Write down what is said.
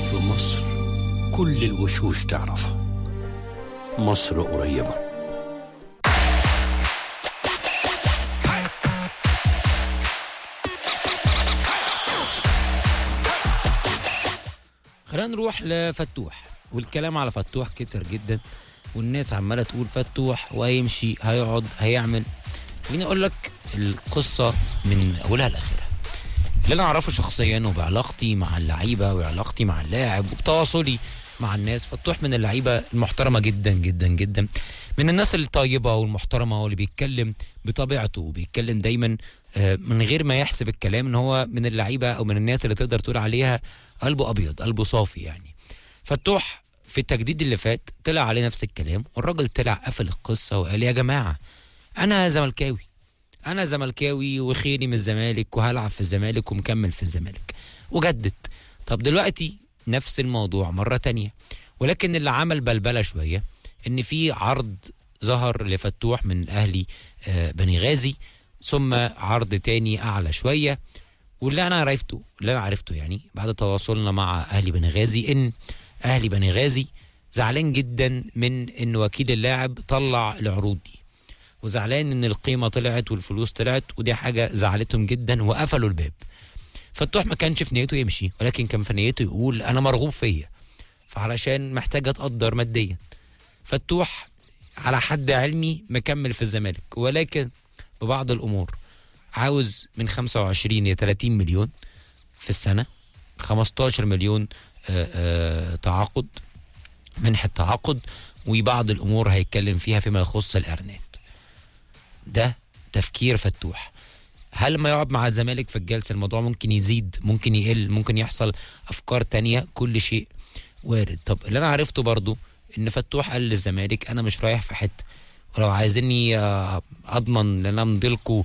في مصر كل الوشوش تعرفها مصر قريبة خلينا نروح لفتوح والكلام على فتوح كتر جدا والناس عماله تقول فتوح وهيمشي هيقعد هيعمل خليني اقول لك القصه من اولها لاخرها اللي انا اعرفه شخصيا وبعلاقتي مع اللعيبه وعلاقتي مع اللاعب وبتواصلي مع الناس فتوح من اللعيبه المحترمه جدا جدا جدا من الناس الطيبه والمحترمه واللي بيتكلم بطبيعته وبيتكلم دايما آه، من غير ما يحسب الكلام ان هو من اللعيبه او من الناس اللي تقدر تقول عليها قلبه ابيض قلبه صافي يعني فتوح في التجديد اللي فات طلع عليه نفس الكلام والراجل طلع قفل القصه وقال يا جماعه انا زملكاوي انا زملكاوي وخيري من الزمالك وهلعب في الزمالك ومكمل في الزمالك وجدد طب دلوقتي نفس الموضوع مره تانية ولكن اللي عمل بلبله شويه ان في عرض ظهر لفتوح من اهلي آه، بني غازي ثم عرض تاني اعلى شويه واللي انا عرفته اللي انا عرفته يعني بعد تواصلنا مع اهلي بني غازي ان اهلي بني غازي زعلان جدا من ان وكيل اللاعب طلع العروض دي وزعلان ان القيمه طلعت والفلوس طلعت ودي حاجه زعلتهم جدا وقفلوا الباب فتوح ما كانش في نيته يمشي ولكن كان في نيته يقول انا مرغوب فيا فعلشان محتاج اتقدر ماديا فتوح على حد علمي مكمل في الزمالك ولكن ببعض الامور عاوز من 25 ل 30 مليون في السنه 15 مليون آه، آه، تعاقد منح التعاقد وبعض الامور هيتكلم فيها فيما يخص الاعلانات ده تفكير فتوح هل لما يقعد مع الزمالك في الجلسه الموضوع ممكن يزيد ممكن يقل ممكن يحصل افكار تانية كل شيء وارد طب اللي انا عرفته برضو ان فتوح قال للزمالك انا مش رايح في حته ولو عايزيني آه، اضمن ان انا امضي لكم